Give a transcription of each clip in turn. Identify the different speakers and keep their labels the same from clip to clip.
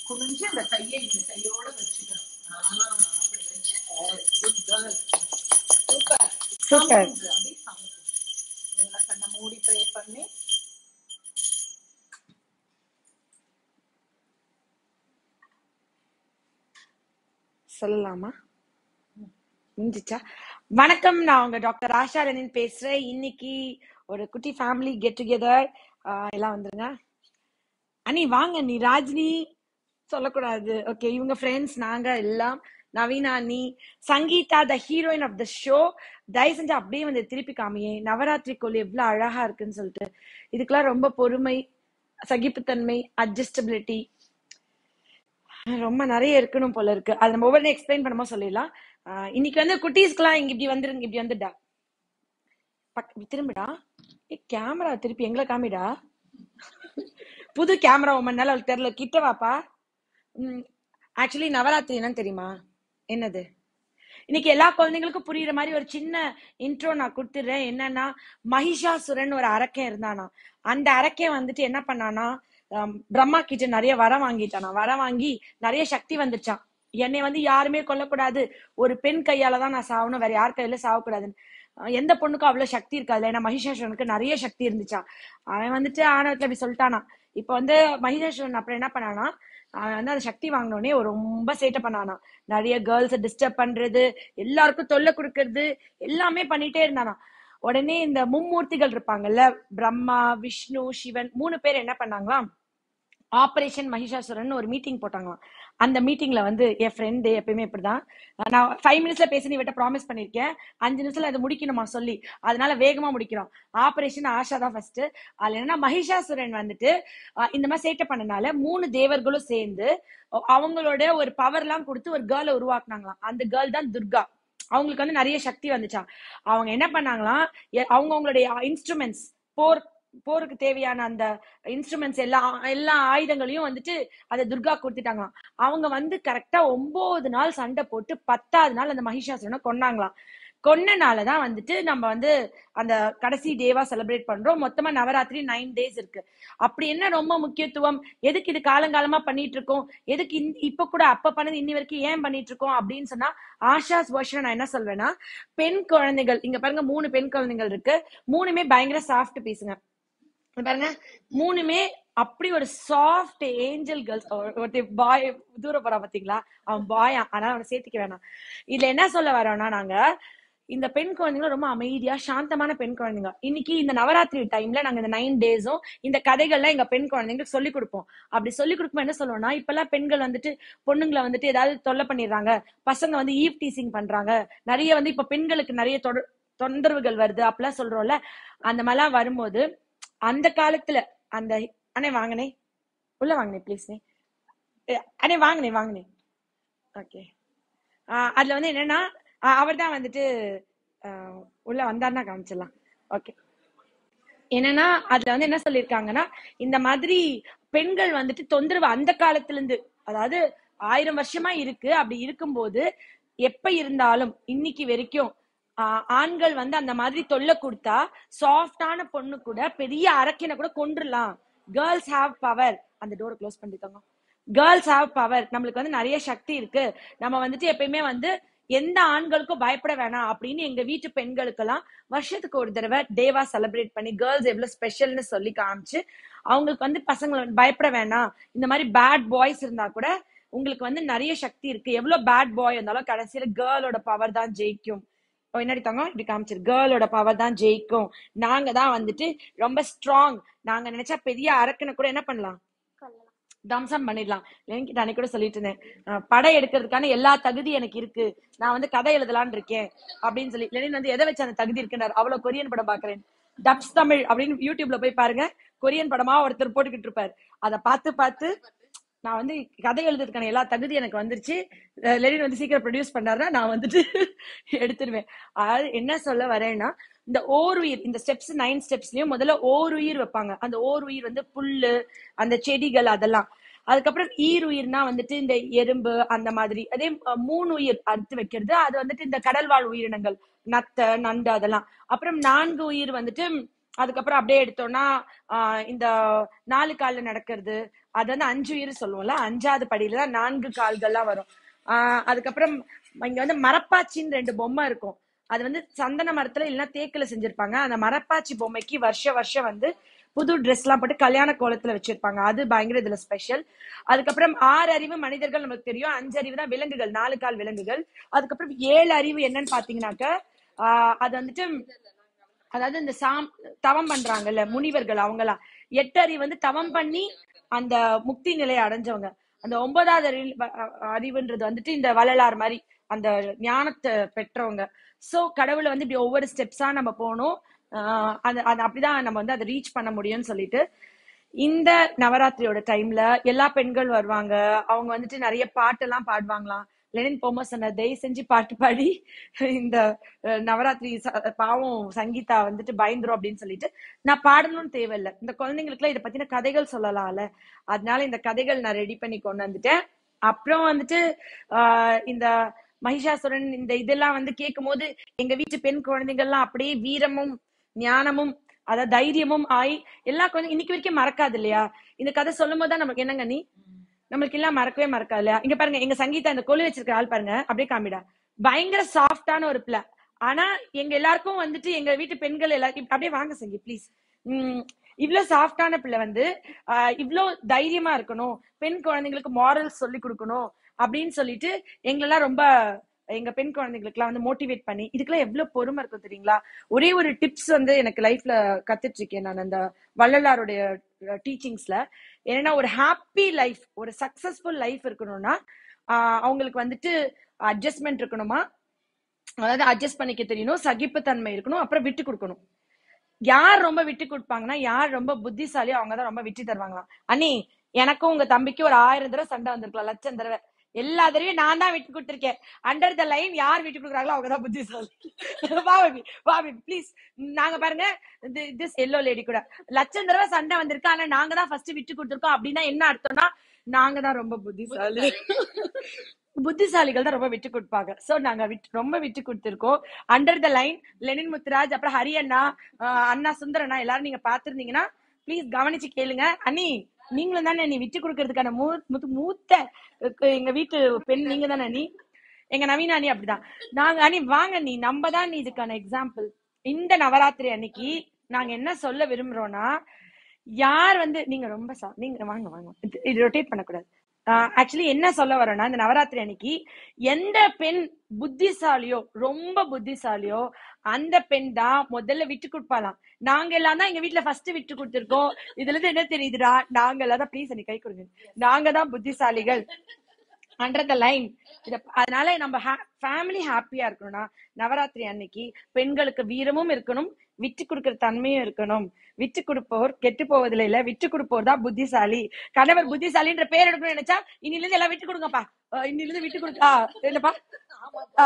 Speaker 1: குனிஞ்சு அந்த கையை இந்த கையோட வச்சுக்கணும் ஆ, அப்படி வச்சு குட் கேர்ள் சூப்பர்
Speaker 2: சூப்பர்
Speaker 1: சாமி அப்படி சாமி நல்லா கண்ணை மூடி ப்ரே பண்ணி
Speaker 2: சொல்லலாமா முடிஞ்சிச்சா வணக்கம் நான் உங்க டாக்டர் ஆஷா ரெனின் பேசுறேன் இன்னைக்கு ஒரு குட்டி ஃபேமிலி கெட் டுகெதர் எல்லாம் வந்துருங்க அனி வாங்க நீ ராஜினி சொல்லக்கூடாது ஓகே இவங்க ஃப்ரெண்ட்ஸ் நாங்க எல்லாம் நவீனா அண்ணி Sangeetha the heroine of the show தயவு செஞ்சு அப்படியே வந்து திருப்பி காமியே நவராத்திரி கோல் எவ்வளவு அழகா இருக்குன்னு சொல்லிட்டு இதுக்கெல்லாம் ரொம்ப பொறுமை சகிப்புத்தன்மை அட்ஜஸ்டபிலிட்டி ரொம்ப நிறைய இருக்கணும் போல இருக்கு அது நம்ம ஒவ்வொரு எக்ஸ்பிளைன் பண்ணும்போது சொல்லிடலாம் ஆஹ் இன்னைக்கு வந்து குட்டீஸ்க்குலாம் இங்க இப்படி வந்துருங்க இப்படி வந்துடா பக் இப்படி திரும்பிடா ஏ கேமரா திருப்பி எங்களை காமிடா புது கேமரா உமன்னால அவளுக்கு தெரியல கிட்ட வாப்பா ஆக்சுவலி நவராத்திரி என்னன்னு தெரியுமா என்னது இன்னைக்கு எல்லா குழந்தைங்களுக்கும் புரியுற மாதிரி ஒரு சின்ன இன்ட்ரோ நான் கொடுத்துடுறேன் என்னன்னா மகிஷாசுரன் ஒரு அரக்கன் இருந்தானா அந்த அரக்கன் வந்துட்டு என்ன பண்ணானா ஆம், பிரம்மா கிட்ட நிறைய வரம் வாங்கிட்டானா வரம் வாங்கி நிறைய சக்தி வந்துச்சான் என்னை வந்து யாருமே கொல்லக்கூடாது ஒரு பெண் கையால தான் நான் சாகணும் வேற யார் கையில சாகக்கூடாதுன்னு அஹ் எந்த பொண்ணுக்கும் அவ்வளவு சக்தி இருக்காது ஏன்னா மகிஷாசுரனுக்கு நிறைய சக்தி இருந்துச்சான் அவன் வந்துட்டு ஆணவத்துல அப்படி சொல்லிட்டானா இப்ப வந்து மகிஷாசுரன் அப்புறம் என்ன பண்ணானா அவன் வந்து அந்த சக்தி வாங்கினோடனே ரொம்ப சேட்டை பண்ணானா நிறைய கேர்ள்ஸை டிஸ்டர்ப் பண்றது எல்லாருக்கும் தொல்லை கொடுக்கறது எல்லாமே பண்ணிட்டே இருந்தானா உடனே இந்த மும்மூர்த்திகள் இருப்பாங்கல்ல பிரம்மா விஷ்ணு சிவன் மூணு பேர் என்ன பண்ணாங்களாம் ஆபரேஷன் மகிஷாசுரன் ஒரு மீட்டிங் போட்டாங்களாம் அந்த மீட்டிங்ல வந்து என் ஃப்ரெண்டு எப்பயுமே இப்படிதான் நான் ஃபைவ் மினிட்ஸ்ல பேசி நீ விட்ட ப்ராமிஸ் பண்ணிருக்கேன் அஞ்சு நிமிஷத்துல அதை முடிக்கணுமா சொல்லி அதனால வேகமா முடிக்கிறோம் ஆபரேஷன் ஆஷா தான் ஃபர்ஸ்ட் அதுல என்னன்னா மகிஷாசுரன் வந்துட்டு அஹ் இந்த மாதிரி சேட்டை பண்ணனால மூணு தேவர்களும் சேர்ந்து அஹ் அவங்களோட ஒரு பவர் எல்லாம் கொடுத்து ஒரு கேர்ளை உருவாக்குனாங்களாம் அந்த கேர்ள் தான் துர்கா அவங்களுக்கு வந்து நிறைய சக்தி வந்துச்சாம் அவங்க என்ன பண்ணாங்களாம் எ- அவங்கவங்களுடைய இன்ஸ்ட்ருமெண்ட்ஸ் போர் போருக்கு தேவையான அந்த இன்ஸ்ட்ருமெண்ட்ஸ் எல்லா எல்லா ஆயுதங்களையும் வந்துட்டு அதை துர்கா கொடுத்துட்டாங்களாம் அவங்க வந்து கரெக்டா ஒன்பது நாள் சண்டை போட்டு பத்தாவது நாள் அந்த மகிஷாசுரனை கொன்னாங்களாம் கொன்னனாலதான் வந்துட்டு நம்ம வந்து அந்த கடைசி டேவா செலிப்ரேட் பண்றோம் மொத்தமா நவராத்திரி நைன் டேஸ் இருக்கு அப்படி என்ன ரொம்ப முக்கியத்துவம் எதுக்கு இது காலங்காலமா பண்ணிட்டு இருக்கோம் எதுக்கு இந்த- இப்ப கூட அப்ப பண்ணது இன்னி வரைக்கும் ஏன் பண்ணிட்டு இருக்கோம் அப்படின்னு சொன்னா ஆஷாஸ் வருஷன் நான் என்ன சொல்வேன்னா பெண் குழந்தைகள் இங்க பாருங்க மூணு பெண் குழந்தைகள் இருக்கு மூணுமே பயங்கர சாஃப்ட் பீஸுங்க இங்க பாருங்க மூணுமே அப்படி ஒரு சாஃப்ட் ஏஞ்சல் கேர்ள்ஸ் ஒருத்தி பாய் தூர போறா பாத்தீங்களா அவன் பாயா ஆனா அவனை சேர்த்துக்க வேணாம் இதுல என்ன சொல்ல வரோம்னா நாங்க இந்த பெண் குழந்தைங்க ரொம்ப அமைதியா சாந்தமான பெண் குழந்தைங்க இன்னைக்கு இந்த நவராத்திரி டைம்ல நாங்க இந்த நைன் டேஸும் இந்த கதைகள்லாம் எங்க பெண் குழந்தைங்களுக்கு சொல்லி கொடுப்போம் அப்படி சொல்லி கொடுக்கும்போது என்ன சொல்லுவோம்னா இப்பெல்லாம் பெண்கள் வந்துட்டு பொண்ணுங்களை வந்துட்டு ஏதாவது தொல்லை பண்ணிடுறாங்க பசங்க வந்து ஈவ் டீசிங் பண்றாங்க நிறைய வந்து இப்ப பெண்களுக்கு நிறைய தொட- தொந்தரவுகள் வருது அப்படிலாம் சொல்றோம்ல அந்த மாதிரிலாம் வரும்போது அந்த காலத்துல அந்த அண்ணே வாங்கினே உள்ள வாங்கினே ப்ளீஸ் அண்ணே வாங்கினே வாங்கினே ஓகே அதுல வந்து என்னன்னா அவர் தான் வந்துட்டு ஆஹ் உள்ள வந்தாருன்னா காமிச்சிடலாம் ஓகே என்னன்னா அதுல வந்து என்ன சொல்லியிருக்காங்கன்னா இந்த மாதிரி பெண்கள் வந்துட்டு தொந்தரவு அந்த காலத்துல இருந்து அதாவது ஆயிரம் வருஷமா இருக்கு அப்படி இருக்கும்போது எப்ப இருந்தாலும் இன்னைக்கு வரைக்கும் ஆஹ் ஆண்கள் வந்து அந்த மாதிரி தொல்லை கொடுத்தா சாஃப்டான பொண்ணு கூட பெரிய அரக்கினை கூட கொண்டுடலாம் கேர்ள்ஸ் ஹாவ் பவர் அந்த டோரை க்ளோஸ் பண்ணிட்டாங்க கேர்ள்ஸ் ஹாவ் பவர் நம்மளுக்கு வந்து நிறைய சக்தி இருக்கு நம்ம வந்துட்டு எப்பயுமே வந்து எந்த ஆண்களுக்கும் பயப்பட வேணாம் அப்படின்னு எங்க வீட்டு பெண்களுக்கெல்லாம் வருஷத்துக்கு ஒரு தடவை டேவா செலிப்ரேட் பண்ணி கேர்ள்ஸ் எவ்வளவு ஸ்பெஷல்னு சொல்லி காமிச்சு அவங்களுக்கு வந்து பசங்களை வந்து பயப்பட வேணாம் இந்த மாதிரி பேட் பாய்ஸ் இருந்தா கூட உங்களுக்கு வந்து நிறைய சக்தி இருக்கு எவ்வளவு பேட் பாய் இருந்தாலும் கடைசியில கேர்ளோட பவர் தான் ஜெயிக்கும் இப்போ என்னடி தங்கம் இப்படி காமிச்சிரு கேர்ளோட பவர் தான் ஜெயிக்கும் நாங்க தான் வந்துட்டு ரொம்ப ஸ்ட்ராங் நாங்க நினைச்சா பெரிய அரக்கனை கூட என்ன பண்ணலாம் தம்சம் பண்ணிடலாம் என்கிட்ட அன்னைக்கு கூட சொல்லிட்டு இருந்தேன் அஹ் படம் எடுக்கிறதுக்கான எல்லா தகுதி எனக்கு இருக்கு நான் வந்து கதை எழுதலாம்னு இருக்கேன் அப்படின்னு சொல்லி லெனின் வந்து எதை வச்சு அந்த தகுதி இருக்குன்னாரு அவ்வளவு கொரியன் படம் பாக்குறேன் டப்ஸ் தமிழ் அப்படின்னு யூடியூப்ல போய் பாருங்க கொரியன் படமா ஒருத்தர் போட்டுக்கிட்டு இருப்பாரு அதை பார்த்து பார்த்து நான் வந்து கதை எழுதுறதுக்கான எல்லா தகுதி எனக்கு வந்துருச்சு அஹ் லெனின் வந்து சீக்கிரம் ப்ரொடியூஸ் பண்ணாருன்னா நான் வந்துட்டு எடுத்துருவேன் அதாவது என்ன சொல்ல வரேன்னா இந்த ஓர் உயிர் இந்த ஸ்டெப்ஸ் நைன் ஸ்டெப்ஸ்லயும் முதல்ல ஓர் உயிர் வைப்பாங்க அந்த ஓர் உயிர் வந்து புல்லு அந்த செடிகள் அதெல்லாம் அதுக்கப்புறம் ஈர் உயிர்னா வந்துட்டு இந்த எறும்பு அந்த மாதிரி அதே அஹ், மூணு உயிர் அடுத்து வைக்கிறது அது வந்துட்டு இந்த கடல்வாழ் உயிரினங்கள் நத்தை நண்டு அதெல்லாம் அப்புறம் நான்கு உயிர் வந்துட்டு அதுக்கப்புறம் அப்படியே எடுத்தோம்னா ஆஹ் இந்த நாலு கால்ல நடக்கிறது அது வந்து அஞ்சு உயிர் சொல்லுவோம்ல அஞ்சாவது படியில தான் நான்கு கால்கள்லாம் வரும் ஆஹ் அதுக்கப்புறம் இங்க வந்து மரப்பாச்சின்னு ரெண்டு பொம்மை இருக்கும் அது வந்து சந்தன மரத்துல இல்லைன்னா தேக்குல செஞ்சிருப்பாங்க அந்த மரப்பாச்சி பொம்மைக்கு வருஷ வருஷம் வந்து புது ட்ரெஸ் எல்லாம் போட்டு கல்யாண கோலத்துல வச்சிருப்பாங்க அது பயங்கர இதுல ஸ்பெஷல் அதுக்கப்புறம் ஆறு அறிவு மனிதர்கள் நமக்கு தெரியும் அஞ்சு அறிவு தான் விலங்குகள் நாலு கால் விலங்குகள் அதுக்கப்புறம் ஏழு அறிவு என்னன்னு பாத்தீங்கன்னாக்க ஆஹ் அது வந்துட்டு அதாவது இந்த சாம் தவம் பண்றாங்கல்ல முனிவர்கள் அவங்கலாம் எட்டு அறிவு வந்து தவம் பண்ணி அந்த முக்தி நிலையை அடைஞ்சவங்க அந்த ஒன்பதாவது அறிவு அறிவுன்றது வந்துட்டு இந்த வள்ளலார் மாதிரி அந்த ஞானத்தை பெற்றவங்க சோ கடவுளை வந்து இப்படி ஒவ்வொரு ஸ்டெப்ஸா நம்ம போகணும் ஆஹ் அது அது அப்படிதான் நம்ம வந்து அதை ரீச் பண்ண முடியும்னு சொல்லிட்டு இந்த நவராத்திரியோட டைம்ல எல்லா பெண்கள் வருவாங்க அவங்க வந்துட்டு நிறைய பாட்டெல்லாம் பாடுவாங்களாம் லெனின் போமோ சொன்ன தயவு செஞ்சு பாட்டு பாடி இந்த அஹ், நவராத்திரி ச- பாவம் சங்கீதா வந்துட்டு பயந்துரும் அப்படின்னு சொல்லிட்டு நான் பாடணும்னு தேவையில்லை இந்த குழந்தைங்களுக்குலாம் இதை பத்தின கதைகள் சொல்லலாம்ல அதனால இந்த கதைகள் நான் ரெடி பண்ணி கொண்டு வந்துட்டேன் அப்புறம் வந்துட்டு ஆஹ் இந்த மகிஷாசுரன் இந்த இதெல்லாம் வந்து கேட்கும் போது எங்க வீட்டு பெண் குழந்தைகள்லாம் அப்படியே வீரமும் ஞானமும் அதாவது தைரியமும் ஆய் எல்லா குழந்தை இன்னைக்கு வரைக்கும் மறக்காது இல்லையா இந்த கதை சொல்லும் போது தான் நமக்கு என்னங்க நீ நம்மளுக்கு எல்லாம் மறக்கவே மறக்காது இல்லையா இங்க பாருங்க எங்க சங்கீதா இந்த கொலு வச்சிருக்க ஆள் பாருங்க அப்படியே காமிடா பயங்கர சாஃப்டான ஒரு பிள்ளை ஆனா எங்க எல்லாருக்கும் வந்துட்டு எங்க வீட்டு பெண்கள் எல்லாருக்கும் அப்படியே வாங்க சங்கி ப்ளீஸ் உம் இவ்ளோ சாஃப்டான பிள்ளை வந்து ஆஹ் இவ்ளோ தைரியமா இருக்கணும் பெண் குழந்தைங்களுக்கு மாரல் சொல்லி கொடுக்கணும் அப்படின்னு சொல்லிட்டு எங்களெல்லாம் ரொம்ப எங்க பெண் குழந்தைங்களுக்குலாம் வந்து மோட்டிவேட் பண்ணி இதுக்கெல்லாம் எவ்வளவு பொறுமை இருக்கும் தெரியுங்களா ஒரே ஒரு டிப்ஸ் வந்து எனக்கு லைஃப்ல கத்துட்டு இருக்கேன் நான் அந்த வள்ளலாருடைய டீச்சிங்ஸ்ல என்னன்னா ஒரு ஹாப்பி லைஃப் ஒரு சக்சஸ்ஃபுல் லைஃப் இருக்கணும்னா ஆஹ் அவங்களுக்கு வந்துட்டு அட்ஜஸ்ட்மெண்ட் இருக்கணுமா அதாவது அட்ஜஸ்ட் பண்ணிக்க தெரியணும் சகிப்புத்தன்மை இருக்கணும் அப்புறம் விட்டு கொடுக்கணும் யார் ரொம்ப விட்டு கொடுப்பாங்கன்னா யார் ரொம்ப புத்திசாலியோ அவங்க தான் ரொம்ப விட்டு தருவாங்களாம் அண்ணி எனக்கும் உங்க தம்பிக்கு ஒரு ஆயிரம் தடவை சண்டை வந்திருக்கலாம் லட்சம் தடவை எல்லா தடவையும் நான் தான் விட்டு கொடுத்துருக்கேன் அண்டர் த லைன் யார் விட்டு கொடுக்குறாங்களோ அவங்க தான் புத்திசாலி வா பேபி வா பேபி ப்ளீஸ் நாங்க பாருங்க திஸ் எல்லோ லேடி கூட லட்சம் தடவை சண்டை வந்திருக்கு ஆனா நாங்க தான் ஃபர்ஸ்ட் விட்டு கொடுத்துருக்கோம் அப்படின்னா என்ன அர்த்தம்னா நாங்க தான் ரொம்ப புத்திசாலி புத்திசாலிகள் தான் ரொம்ப விட்டு கொடுப்பாங்க சோ நாங்க விட்டு ரொம்ப விட்டு கொடுத்துருக்கோம் under the line Lenin Muthuraj அப்புறம் ஹரி அண்ணா ஆஹ் அண்ணா சுந்தரண்ணா எல்லாரும் நீங்க பாத்திருந்தீங்கன்னா ப்ளீஸ் கவனிச்சு கேளுங்க அண்ணி நீங்களும் தானே நீ விட்டு கொடுக்கறதுக்கான மூ முத்து- மூத்த அஹ் எங்க வீட்டு பெண் நீங்க தானே நீ எங்க நவீனா அண்ணி அப்படிதான் நாங்க அண்ணி வாங்க நீ நம்ம தான் நீ இதுக்கான எக்ஸாம்பிள் இந்த நவராத்திரி அன்னைக்கு நாங்க என்ன சொல்ல விரும்புறோம்னா யார் வந்து நீங்க ரொம்ப சா- நீங்க வாங்க வாங்க இது- இது ரொட்டேட் பண்ணக்கூடாது ஆக்சுவலி என்ன சொல்ல வரோம்னா இந்த நவராத்திரி அன்னைக்கு எந்த பெண் புத்திசாலியோ ரொம்ப புத்திசாலியோ அந்த பெண் தான் முதல்ல விட்டு கொடுப்பாலாம் நாங்க எல்லாம் தான் எங்க வீட்ல ஃபர்ஸ்ட் விட்டு கொடுத்துருக்கோம் இதுல இருந்து என்ன தெரியுதுடா நாங்க எல்லாம் தான் ப்ளீஸ் எனக்கு கை கொடுங்க நாங்க தான் புத்திசாலிகள் அண்டர் த லைன் இத அதனால நம்ம ஃபேமிலி ஹாப்பியா இருக்கணும்னா நவராத்திரி அன்னைக்கு பெண்களுக்கு வீரமும் இருக்கணும் விட்டு கொடுக்கிற தன்மையும் இருக்கணும் விட்டு கொடுப்போர் கெட்டு போவதில்லை இல்ல விட்டு கொடுப்போர் தான் புத்திசாலி கணவர் புத்திசாலின்ற பேர் எடுக்கணும்னு நினைச்சா இன்னில இருந்து எல்லாம் விட்டு கொடுங்கப்பா அஹ் இன்னில இருந்து விட்டு கொடுக்க ஆ, என்னப்பா ஆ,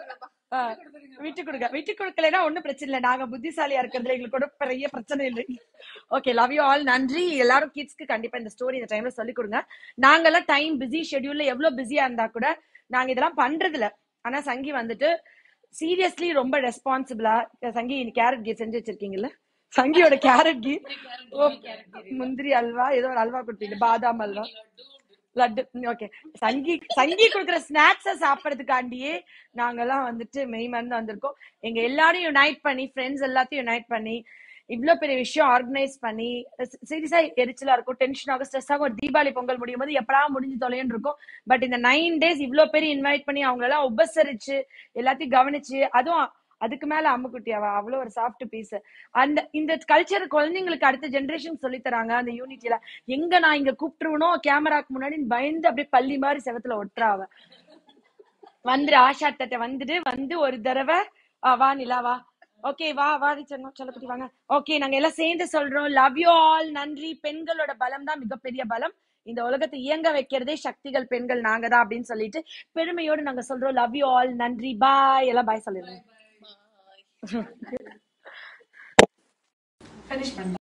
Speaker 2: ஆ, விட்டு கொடுங்க விட்டு கொடுக்கலைன்னா ஒண்ணும் பிரச்சனை இல்லை நாங்க புத்திசாலியா இருக்கிறதுல எங்களுக்கு கூட பெரிய பிரச்சனை இல்லை ஓகே லவ் யூ ஆல் நன்றி எல்லாரும் கிட்ஸ்க்கு கண்டிப்பா இந்த ஸ்டோரி இந்த டைம்ல சொல்லி கொடுங்க நாங்கெல்லாம் டைம் பிஸி ஷெட்யூல்ல எவ்வளவு பிஸியா இருந்தா கூட நாங்க இதெல்லாம் பண்றது இல்ல ஆனா சங்கி வந்துட்டு சீரியஸ்லி ரொம்ப ரெஸ்பான்சிபிளா சங்கி கேரட் கீர் செஞ்சு வச்சிருக்கீங்கல்ல சங்கியோட கேரட் கீர் ஓ, முந்திரி அல்வா ஏதோ ஒரு அல்வா கொடுத்தீங்க பாதாம் அல்வா லட்டு ஓகே சங்கி சங்கி கொடுக்குற ஸ்நாக்ஸ சாப்பிடறதுக்காண்டியே நாங்கெல்லாம் வந்துட்டு மெய் மறந்து வந்திருக்கோம் எங்க எல்லாரையும் யுனைட் பண்ணி ஃப்ரெண்ட்ஸ் எல்லாத்தையும் யுனைட் பண்ணி இவ்ளோ பெரிய விஷயம் ஆர்கனைஸ் பண்ணி சீரியஸா எரிச்சலா இருக்கும் டென்ஷன் ஆகும் ஸ்ட்ரெஸ் ஆகும் ஒரு தீபாவளி பொங்கல் முடியும் போது எப்படா முடிஞ்சு தொலைன்னு இருக்கும் பட் இந்த நைன் டேஸ் இவ்ளோ பேர் இன்வைட் பண்ணி அவங்க எல்லாம் உபசரிச்சு எல்லாத்தையும் கவனிச்சு அதுவும் அதுக்கு மேல அம்முக்குட்டி அவ அவ்வளவு ஒரு சாஃப்ட் பீஸ் அந்த இந்த கல்ச்சர் குழந்தைங்களுக்கு அடுத்த ஜெனரேஷன் சொல்லி தராங்க அந்த யூனிட்டில எங்க நான் இங்க கூப்பிட்டுருவனோ கேமராக்கு முன்னாடி பயந்து அப்படியே பள்ளி மாதிரி செவத்துல ஒட்டுறா அவ வந்துரு ஆஷா தட்ட வந்துட்டு வந்து ஒரு தடவை ஆ, வா நிலா வா ஓகே வா வா சொன்னோம் சொல்லப்பட்டி வாங்க ஓகே நாங்க எல்லாம் சேர்ந்து சொல்றோம் லவ் யூ ஆல் நன்றி பெண்களோட பலம் தான் மிகப்பெரிய பலம் இந்த உலகத்தை இயங்க வைக்கிறதே சக்திகள் பெண்கள் நாங்க தான் அப்படின்னு சொல்லிட்டு பெருமையோடு நாங்க சொல்றோம் லவ் யூ ஆல் நன்றி பாய் எல்லாம் பாய் சொல்லிடுங்க
Speaker 1: ஃபினிஷ் பண்ணலாம்